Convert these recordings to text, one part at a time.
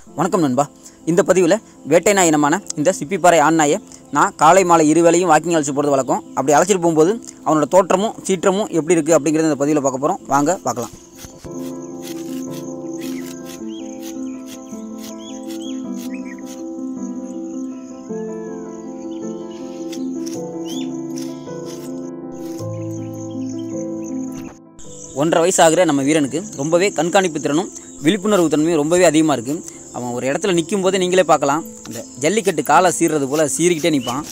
வணக்கம் நண்பா இந்த பதிவில் வேட்டை நாய் இனமான இந்த சிப்பிப்பாறை ஆண் நாயை நான் காலை மாலை இரு வேளையும் வாக்கிங் அழைச்சி போகிறது வழக்கம் அப்படி அழைச்சிட்டு போகும்போது அவனோட தோற்றமும் சீற்றமும் எப்படி இருக்குது அப்படிங்கிறத இந்த பதிவில் பார்க்க போகிறோம் வாங்க பார்க்கலாம் ஒன்றரை வயசு ஆகிற நம்ம வீரனுக்கு ரொம்பவே கண்காணிப்பு திறனும் விழிப்புணர்வு தன்மையும் ரொம்பவே அதிகமாக இருக்குது அவன் ஒரு இடத்துல நிற்கும் போதே நீங்களே பார்க்கலாம் இந்த ஜல்லிக்கட்டு காலை சீர்றது போல் சீறிக்கிட்டே நிற்பான்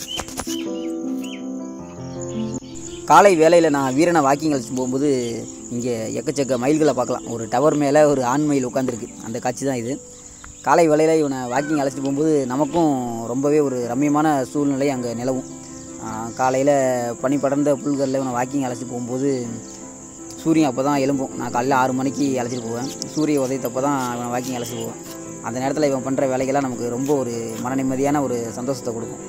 காலை வேலையில் நான் வீரனை வாக்கிங் அழைச்சிட்டு போகும்போது இங்கே எக்கச்சக்க மயில்களை பார்க்கலாம் ஒரு டவர் மேலே ஒரு ஆண் மயில் உட்காந்துருக்கு அந்த காட்சி தான் இது காலை வேலையில் இவனை வாக்கிங் அழைச்சிட்டு போகும்போது நமக்கும் ரொம்பவே ஒரு ரம்மியமான சூழ்நிலை அங்கே நிலவும் காலையில் பனி படர்ந்த புல்களில் இவனை வாக்கிங் அழைச்சிட்டு போகும்போது சூரியன் அப்போ தான் எழும்பும் நான் காலையில் ஆறு மணிக்கு அழைச்சிட்டு போவேன் சூரிய உதயத்தப்போ தான் இவனை வாக்கிங் அழைச்சிட்டு போவேன் அந்த நேரத்தில் இவன் பண்ணுற வேலைகள்லாம் நமக்கு ரொம்ப ஒரு மன நிம்மதியான ஒரு சந்தோஷத்தை கொடுக்கும்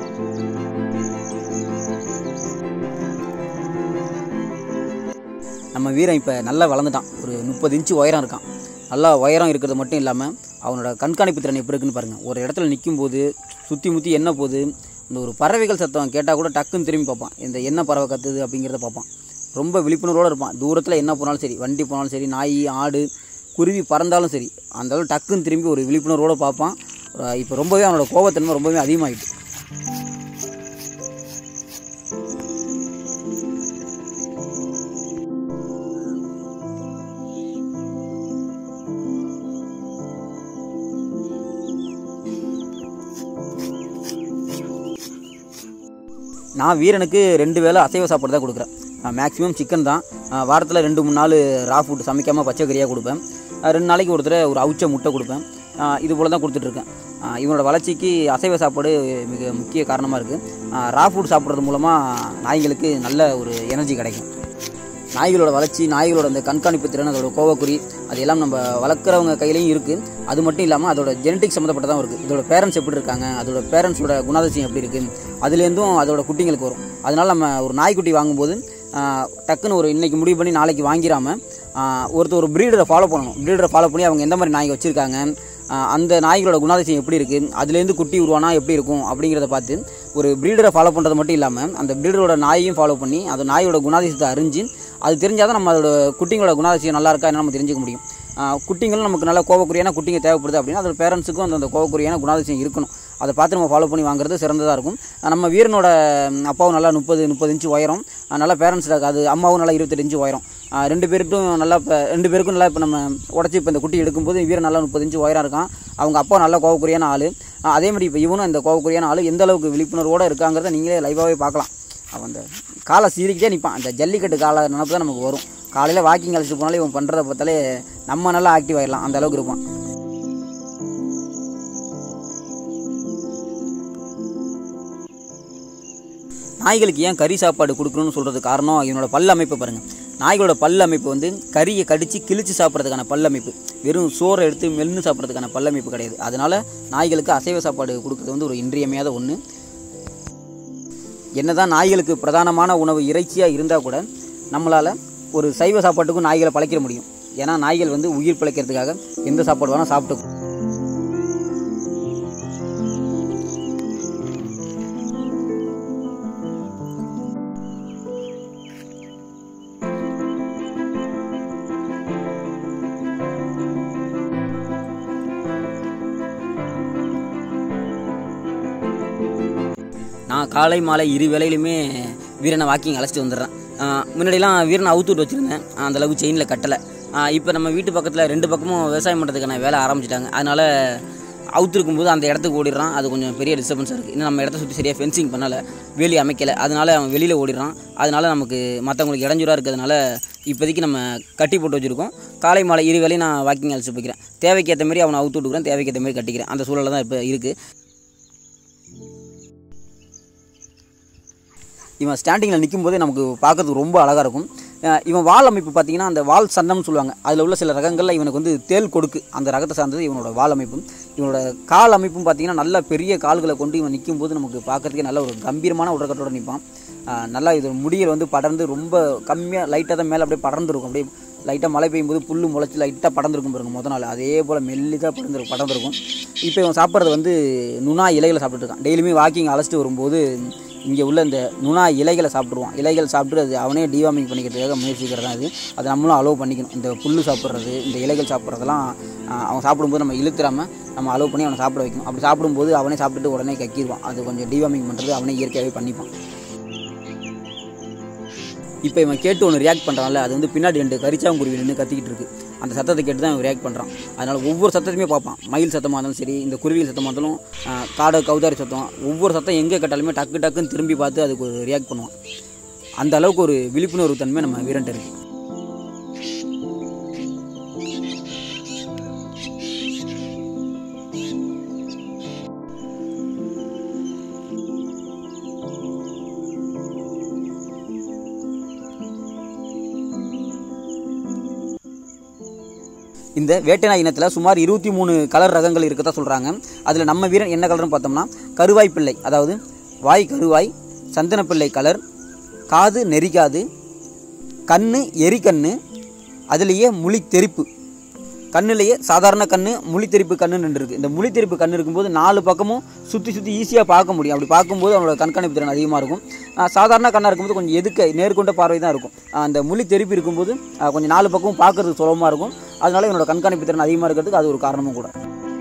நம்ம வீரன் இப்போ நல்லா வளர்ந்துட்டான் ஒரு முப்பது இன்ச்சு உயரம் இருக்கான் நல்லா உயரம் இருக்கிறது மட்டும் இல்லாமல் அவனோட கண்காணிப்பு திறன் எப்படி இருக்குன்னு பாருங்கள் ஒரு இடத்துல நிற்கும் போது சுற்றி முற்றி என்ன போகுது இந்த ஒரு பறவைகள் சத்தம் கேட்டால் கூட டக்குன்னு திரும்பி பார்ப்பான் இந்த என்ன பறவை கத்துது அப்படிங்கிறத பார்ப்பான் ரொம்ப விழிப்புணர்வோடு இருப்பான் தூரத்தில் என்ன போனாலும் சரி வண்டி போனாலும் சரி நாய் ஆடு குருவி பறந்தாலும் சரி அந்த அளவு டக்குன்னு திரும்பி ஒரு விழிப்புணர்வோடு பார்ப்பான் இப்போ ரொம்பவே அவனோட கோபத்தன்மை ரொம்பவே அதிகமாகிட்டு நான் வீரனுக்கு ரெண்டு வேளை அசைவ சாப்பாடு தான் கொடுக்குறேன் மேக்ஸிமம் சிக்கன் தான் வாரத்தில் ரெண்டு மூணு நாள் ரா ஃபுட் சமைக்காமல் பச்சை கறியாக கொடுப்பேன் அஹ் ரெண்டு நாளைக்கு ஒரு தடவை ஒரு அவிச்ச முட்டை கொடுப்பேன் அஹ் இது போல் தான் கொடுத்துட்ருக்கேன் இவனோட வளர்ச்சிக்கு அசைவ சாப்பாடு மிக முக்கிய காரணமாக இருக்குது ரா ஃபுட் சாப்பிட்றது மூலமாக நாய்களுக்கு நல்ல ஒரு எனர்ஜி கிடைக்கும் நாய்களோட வளர்ச்சி நாய்களோட அந்த கண்காணிப்பு திறன் அதோட கோவக்குறி அது எல்லாம் நம்ம வளர்க்குறவங்க கையிலையும் இருக்குது அது மட்டும் இல்லாமல் அதோட ஜெனட்டிக் சம்மந்தப்பட்டதான் இருக்குது இதோட பேரண்ட்ஸ் எப்படி இருக்காங்க அதோட பேரண்ட்ஸோட குணாதிசயம் எப்படி இருக்குது அதுலேருந்தும் அதோட குட்டிங்களுக்கு வரும் அதனால் நம்ம ஒரு நாய்க்குட்டி வாங்கும்போது ஆஹ், டக்குன்னு ஒரு இன்னைக்கு முடிவு பண்ணி நாளைக்கு வாங்கிடாம ஆஹ், ஒருத்தர் ஒரு ப்ரீடரை ஃபாலோ பண்ணணும் ப்ரீடரை ஃபாலோ பண்ணி அவங்க எந்த மாதிரி நாய் வச்சுருக்காங்க அந்த நாய்களோட குணாதிசயம் எப்படி இருக்குது அதுலேருந்து குட்டி உருவானா எப்படி இருக்கும் அப்படிங்கிறத பார்த்து ஒரு ப்ரீடரை ஃபாலோ பண்ணுறது மட்டும் இல்லாமல் அந்த ப்ரீடரோட நாயையும் ஃபாலோ பண்ணி அந்த நாயோட குணாதிசயத்தை அறிஞ்சு அது தெரிஞ்சால் தான் நம்ம அதோட குட்டிங்களோட குணாதிசயம் நல்லா இருக்கா என்ன நம்ம தெரிஞ்சுக்க முடியும் ஆஹ் குட்டிங்களும் நமக்கு நல்ல கோவக்குரியான குட்டிங்க தேவைப்படுது அப்படின்னா அதோட பேரண்ட்ஸுக்கும் அந்த அந்த கோவக்குரியான குணாதிசயம் இருக்கணும் அதை பார்த்து நம்ம ஃபாலோ பண்ணி வாங்குறது சிறந்ததாக இருக்கும் ஆஹ் நம்ம வீரனோட ம், அப்பாவும் நல்லா முப்பது முப்பது இன்ச்சு உயரம் ஆஹ் நல்லா பேரண்ட்ஸ் அது அம்மாவும் நல்லா இருபத்தெட்டு இன்ச்சு உயரம் ஆஹ் ரெண்டு பேருக்கும் நல்லா இப்போ ரெண்டு பேருக்கும் நல்லா இப்போ நம்ம உடச்சி இப்போ இந்த குட்டி எடுக்கும்போது வீரன் நல்லா முப்பது இன்ச்சு உயரம் இருக்கான் அவங்க அப்பா நல்ல கோவக்குரியான ஆள் அதே மாதிரி இப்போ இவனும் இந்த கோவக்குரியான ஆள் எந்த அளவுக்கு விழிப்புணர்வோடு இருக்காங்கிறத நீங்களே லைவாகவே பார்க்கலாம் அவன் அந்த காலை சீரிக்கிட்டே நிற்பான் அந்த ஜல்லிக்கட்டு காலை நினப்பு தான் நமக்கு வரும் காலையில் வாக்கிங் அழைச்சிட்டு போனாலே இவன் பண்ணுறத பார்த்தாலே நம்ம நல்லா ஆக்டிவ் ஆகிடலாம் அந்த அளவுக்கு இருப்பான் நாய்களுக்கு ஏன் கறி சாப்பாடு கொடுக்கணும்னு சொல்கிறது காரணம் இவனோட பல் அமைப்பு பாருங்கள் நாய்களோட பல் அமைப்பு வந்து கறியை கடித்து கிழிச்சு சாப்பிட்றதுக்கான பல் அமைப்பு வெறும் சோறை எடுத்து மென்று சாப்பிட்றதுக்கான பல் அமைப்பு கிடையாது அதனால் நாய்களுக்கு அசைவ சாப்பாடு கொடுக்கறது வந்து ஒரு இன்றியமையாத ஒன்று என்னதான் நாய்களுக்கு பிரதானமான உணவு இறைச்சியாக இருந்தால் கூட நம்மளால் ஒரு சைவ சாப்பாட்டுக்கும் நாய்களை பழைக்கிற முடியும் ஏன்னா நாய்கள் வந்து உயிர் பிழைக்கிறதுக்காக எந்த சாப்பாடு வேணால் சாப்பிட்டுக்கும் நான் காலை மாலை இரு வேளையிலுமே வீரனை வாக்கிங் அழைச்சிட்டு வந்துடுறேன் ஆஹ் முன்னாடிலாம் வீரனை அவுத்து விட்டு வச்சுருந்தேன் அந்த அளவுக்கு செயினில் கட்டலை இப்போ நம்ம வீட்டு பக்கத்தில் ரெண்டு பக்கமும் விவசாயம் பண்ணுறதுக்கான வேலை ஆரம்பிச்சிட்டாங்க அதனால் அவுத்து இருக்கும்போது அந்த இடத்துக்கு ஓடிடுறான் அது கொஞ்சம் பெரிய டிஸ்டர்பன்ஸாக இருக்குது இன்னும் நம்ம இடத்த சுற்றி சரியாக ஃபென்சிங் பண்ணலை வேலி அமைக்கலை அதனால அவன் வெளியில் ஓடிடுறான் அதனால நமக்கு மற்றவங்களுக்கு இடைஞ்சூறாக இருக்கிறதுனால இப்போதைக்கு நம்ம கட்டி போட்டு வச்சுருக்கோம் காலை மாலை இரு வேளையும் நான் வாக்கிங் அழைச்சி போய்க்கிறேன் தேவைக்கு ஏற்ற மாதிரி அவனை அவுத்து விட்டுக்கிறேன் தேவைக்கு ஏற்ற மாதிரி கட்டிக்கிறேன் அந்த சூழலில் தான் இப்போ இருக்குது இவன் ஸ்டாண்டிங்கில் நிற்கும் போதே நமக்கு பார்க்கறதுக்கு ரொம்ப அழகாக இருக்கும் அஹ் இவன் வால் அமைப்பு பார்த்தீங்கன்னா அந்த வால் சன்னம்னு சொல்லுவாங்க அதில் உள்ள சில ரகங்களில் இவனுக்கு வந்து தேல் கொடுக்கு அந்த ரகத்தை சார்ந்தது இவனோட வால் அமைப்பும் இவனோட கால் அமைப்பும் பார்த்தீங்கன்னா நல்ல பெரிய கால்களை கொண்டு இவன் நிற்கும் போது நமக்கு பார்க்கறதுக்கே நல்ல ஒரு கம்பீரமான உடற்கட்டோட நிற்பான் அஹ் நல்லா இது முடியல் வந்து படர்ந்து ரொம்ப கம்மியாக லைட்டாக தான் மேலே அப்படியே படர்ந்து இருக்கும் அப்படியே லைட்டாக மழை பெய்யும் போது புல் முளைச்சி லைட்டாக படர்ந்துருக்கும் பாருங்க முத நாள் அதே போல் மெல்லிதாக படர்ந்து படர்ந்துருக்கும் இப்போ இவன் சாப்பிட்றது வந்து நுணா இலைகளை சாப்பிட்டுட்டு இருக்கான் டெய்லியுமே வாக்கிங் அழைச்சிட்டு வரும்போது இங்கே உள்ள இந்த நுணா இலைகளை சாப்பிட்ருவான் இலைகள் சாப்பிட்டு அது அவனே டிவார்மிங் பண்ணிக்கிறதுக்காக முயற்சிக்கிறது தான் இது அதை நம்மளும் அலோவ் பண்ணிக்கணும் இந்த புல் சாப்பிட்றது இந்த இலைகள் சாப்பிட்றதெல்லாம் ஆஹ், அவன் சாப்பிடும்போது நம்ம இழுத்துறாம நம்ம அலோவ் பண்ணி அவனை சாப்பிட வைக்கணும் அப்படி சாப்பிடும்போது அவனே சாப்பிட்டுட்டு உடனே கக்கிடுவான் அது கொஞ்சம் டிவார்மிங் பண்ணுறது அவனே இயற்கையாகவே பண்ணிப்பான் இப்போ இவன் கேட்டு ஒன்று ரியாக்ட் பண்ணுறான்ல அது வந்து பின்னாடி ரெண்டு கரிச்சாங்குருவி நின்று கத்திக்கிட்டு இருக்கு அந்த சத்தத்தை கேட்டு தான் இவன் ரியாக்ட் பண்ணுறான் அதனால் ஒவ்வொரு சத்தத்தையுமே பார்ப்பான் மயில் சத்தமாக இருந்தாலும் சரி இந்த குருவியில் சத்தமாக இருந்தாலும் ஆஹ், காடை கௌதாரி சத்தம் ஒவ்வொரு சத்தம் எங்கே கேட்டாலுமே டக்கு டக்குன்னு திரும்பி பார்த்து அதுக்கு ஒரு ரியாக்ட் பண்ணுவான் அந்த அளவுக்கு ஒரு விழிப்புணர்வு தன்மை நம்ம வீரன்ட்ட இருக்குது இந்த வேட்டைநாய் இனத்தில் சுமார் இருபத்தி மூணு கலர் ரகங்கள் இருக்கதா சொல்கிறாங்க அதில் நம்ம வீரன் என்ன கலர்னு பார்த்தோம்னா கருவாய் பிள்ளை அதாவது வாய் கருவாய் சந்தனப்பிள்ளை கலர் காது நெறிக்காது கண்ணு எரிக்கண்ணு அதுலேயே முழி தெறிப்பு கண்ணுலேயே சாதாரண கண்ணு முழித்தெரிப்பு கண்ணுன்னு இருக்கு இந்த முழித்தெரிப்பு கண்ணு இருக்கும்போது நாலு பக்கமும் சுற்றி சுற்றி ஈஸியாக பார்க்க முடியும் அப்படி பார்க்கும்போது அவனோட கண்காணிப்பு திறன் அதிகமாக இருக்கும் ஆஹ் சாதாரண கண்ணாக இருக்கும்போது கொஞ்சம் எதுக்க நேர்கொண்ட பார்வை தான் இருக்கும் ஆஹ் அந்த முழி தெறிப்பு இருக்கும்போது ஆஹ் கொஞ்சம் நாலு பக்கமும் பார்க்கறதுக்கு சுலபமாக இருக்கும் அதனால இவனோட கண்காணிப்பு திறன் அதிகமாக இருக்கிறதுக்கு அது ஒரு காரணமும் கூட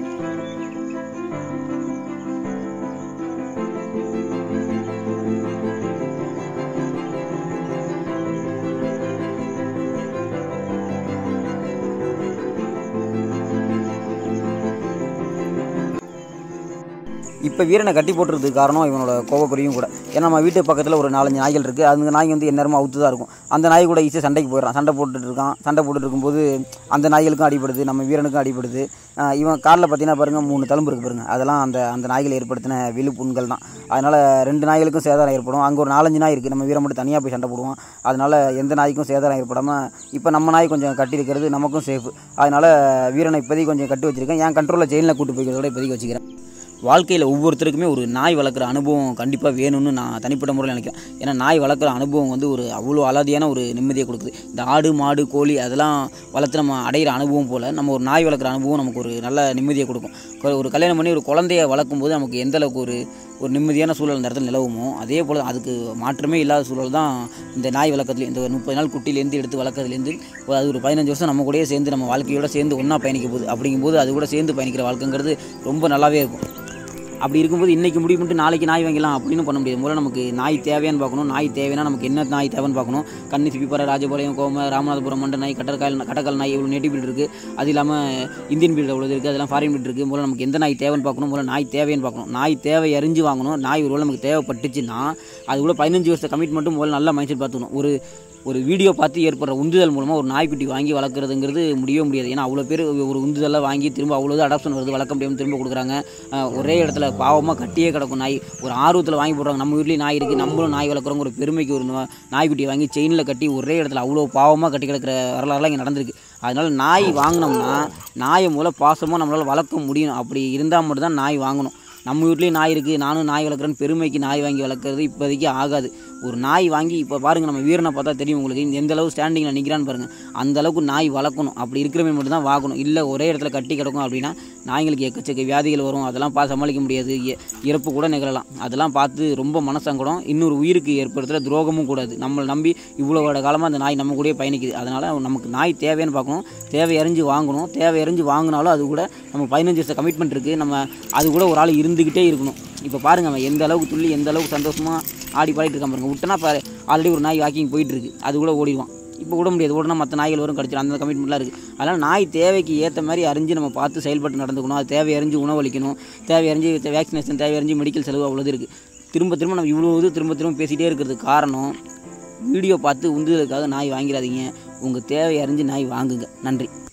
இப்போ வீரனை கட்டி போட்டுறதுக்கு காரணம் இவனோட கோவக்குறியும் கூட ஏன்னா நம்ம வீட்டு பக்கத்தில் ஒரு நாலஞ்சு நாய்கள் இருக்குது அந்த நாய் வந்து எந்நேரமும் அவுத்து தான் இருக்கும் அந்த நாய் கூட ஈஸியாக சண்டைக்கு போயிடறான் சண்டை போட்டுட்டு இருக்கான் சண்டை போட்டுட்டு இருக்கும்போது அந்த நாய்களுக்கும் அடிபடுது நம்ம வீரனுக்கும் அடிபடுது ஆஹ் இவன் காலில் பார்த்தீங்கன்னா பாருங்கள் மூணு தழும்பு இருக்கு பாருங்க அதெல்லாம் அந்த அந்த நாய்கள் ஏற்படுத்தின விழுப்புண்கள் தான் அதனால் ரெண்டு நாய்களுக்கும் சேதாரம் ஏற்படும் அங்கே ஒரு நாலஞ்சு நாய் இருக்குது நம்ம வீரன் மட்டும் தனியாக போய் சண்டை போடுவான் அதனால் எந்த நாய்க்கும் சேதாரம் ஏற்படாமல் இப்போ நம்ம நாய் கொஞ்சம் கட்டி இருக்கிறது நமக்கும் சேஃப் அதனால் வீரனை இப்போதைக்கு கொஞ்சம் கட்டி வச்சிருக்கேன் என் கண்ட்ரோலில் ஜெயிலில் கூட்டு போய்க்கிறதோட இப்போதைக்கு வச்சுக்கிறேன் வாழ்க்கையில் ஒவ்வொருத்தருக்குமே ஒரு நாய் வளர்க்குற அனுபவம் கண்டிப்பாக வேணும்னு நான் தனிப்பட்ட முறையில் நினைக்கிறேன் ஏன்னா நாய் வளர்க்குற அனுபவம் வந்து ஒரு அவ்வளோ அலாதியான ஒரு நிம்மதியை கொடுக்குது இந்த ஆடு மாடு கோழி அதெல்லாம் வளர்த்து நம்ம அடையிற அனுபவம் போல் நம்ம ஒரு நாய் வளர்க்குற அனுபவம் நமக்கு ஒரு நல்ல நிம்மதியை கொடுக்கும் கொ- ஒரு கல்யாணம் பண்ணி ஒரு குழந்தைய வளர்க்கும் போது நமக்கு எந்த அளவுக்கு ஒரு ஒரு நிம்மதியான சூழல் இந்த இடத்துல நிலவுமோ அதே போல் அதுக்கு மாற்றமே இல்லாத சூழல் தான் இந்த நாய் வளர்க்குறதுல இந்த ஒரு முப்பது நாள் குட்டிலேருந்து எடுத்து வளர்க்குறதுலேருந்து ஒரு அது ஒரு பதினஞ்சு வருஷம் நம்ம கூடயே சேர்ந்து நம்ம வாழ்க்கையோட சேர்ந்து ஒன்றா பயணிக்க போகுது அப்படிங்கும்போது அது கூட சேர்ந்து பயணிக்கிற வாழ்க்கைங்கிறது ரொம்ப நல்லாவே இருக்கும் அப்படி இருக்கும்போது இன்றைக்கி முடிவு பண்ணிட்டு நாளைக்கு நாய் வாங்கிக்கலாம் அப்படின்னு பண்ண முடியாது முதல்ல நமக்கு நாய் தேவையான்னு பார்க்கணும் நாய் தேவைன்னா நமக்கு என்ன நாய் தேவைன்னு பார்க்கணும் கண்ணி சிப்பிப்பாறை ராஜபாளையம் கோம ராமநாதபுரம் மண்ட நாய் கட்டக்கால் கடற்கால் நாய் இவ்வளோ நேட்டிவ் பீல்டு இருக்குது அது இல்லாமல் இந்தியன் பீல்டு எவ்வளோ இருக்குது அதெல்லாம் ஃபாரின் பீல்டு இருக்குது முதல்ல நமக்கு எந்த நாய் தேவைன்னு பார்க்கணும் முதல்ல நாய் தேவைன்னு பார்க்கணும் நாய் தேவை அறிஞ்சு வாங்கணும் நாய் ஒரு வேளை நமக்கு தேவைப்பட்டுச்சுன்னா அது கூட பதினஞ்சு வருஷ கமிட்மெண்ட்டும் முதல்ல நல்லா மைண்ட் செட் பார்த்துக்கணும் ஒரு ஒரு வீடியோ பார்த்து ஏற்படுற உந்துதல் மூலமாக ஒரு நாய்க்குட்டி வாங்கி வளர்க்குறதுங்கிறது முடியவே முடியாது ஏன்னா அவ்வளோ பேர் ஒரு உந்துதலை வாங்கி திரும்ப அவ்வளோ அடாப்ஷன் வருது வளர்க்க முடியாமல் திரும்ப கொடுக்குறாங்க அஹ் ஒரே இடத்துல பாவமாக கட்டியே கிடக்கும் நாய் ஒரு ஆர்வத்தில் வாங்கி போடுறாங்க நம்ம வீட்லேயும் நாய் இருக்குது நம்மளும் நாய் வளர்க்குறோங்க ஒரு பெருமைக்கு ஒரு நா- நாய்க்குட்டியை வாங்கி செயினில் கட்டி ஒரே இடத்துல அவ்வளோ பாவமாக கட்டி கிடக்கிற வரலாறுலாம் இங்கே நடந்திருக்கு அதனால் நாய் வாங்கினோம்னா நாயை மூலம் பாசமாக நம்மளால் வளர்க்க முடியும் அப்படி இருந்தால் மட்டும்தான் நாய் வாங்கணும் நம்ம வீட்லேயும் நாய் இருக்குது நானும் நாய் வளர்க்குறேன்னு பெருமைக்கு நாய் வாங்கி வளர்க்குறது இப்போதைக்கு ஆகாது ஒரு நாய் வாங்கி இப்போ பாருங்கள் நம்ம வீரனை பார்த்தா தெரியும் உங்களுக்கு இந்த எந்த அளவு ஸ்டாண்டிங்கில் நிற்கிறான்னு பாருங்கள் அந்த அளவுக்கு நாய் வளர்க்கணும் அப்படி இருக்கிறவங்க மட்டும் தான் வாங்கணும் இல்லை ஒரே இடத்துல கட்டி கிடக்கும் அப்படின்னா நாய்களுக்கு எக்கச்சக்க வியாதிகள் வரும் அதெல்லாம் பார்த்து சமாளிக்க முடியாது இ- இறப்பு கூட நிகழலாம் அதெல்லாம் பார்த்து ரொம்ப மனசங்கடம் இன்னொரு உயிருக்கு ஏற்படுத்துகிற துரோகமும் கூடாது நம்மளை நம்பி இவ்வளோ வருட காலமாக அந்த நாய் நம்ம கூடயே பயணிக்குது அதனால் நமக்கு நாய் தேவைன்னு பார்க்கணும் தேவை அறிஞ்சு வாங்கணும் தேவை அறிஞ்சு வாங்கினாலும் அது கூட நம்ம பதினஞ்சு வருஷம் கமிட்மெண்ட் இருக்குது நம்ம அது கூட ஒரு ஆள் இருந்துக்கிட்டே இருக்கணும் இப்போ பாருங்க அவன் எந்த அளவுக்கு துள்ளி எந்த அளவுக்கு சந்தோஷமாக ஆடி பாடிட்டு இருக்கான் பாருங்க விட்டனா பாரு ஆல்ரெடி ஒரு நாய் வாக்கிங் போயிட்டு இருக்கு அது கூட ஓடிடுவான் இப்போ விட முடியாது ஓடினா மற்ற நாய்கள் வரும் கடிச்சிடும் அந்த கமிட்மெண்ட்லாம் இருக்குது அதனால் நாய் தேவைக்கு ஏற்ற மாதிரி அறிஞ்சு நம்ம பார்த்து செயல்பட்டு நடந்துக்கணும் அது தேவை அறிஞ்சு உணவளிக்கணும் தேவை அறிஞ்சு வேக்சினேஷன் தேவை அறிஞ்சு மெடிக்கல் செலவு அவ்வளோது இருக்குது திரும்ப திரும்ப நம்ம இவ்வளோ இது திரும்ப திரும்ப பேசிகிட்டே இருக்கிறதுக்கு காரணம் வீடியோ பார்த்து உந்துதலுக்காக நாய் வாங்கிடாதீங்க உங்கள் தேவை அறிஞ்சு நாய் வாங்குங்க நன்றி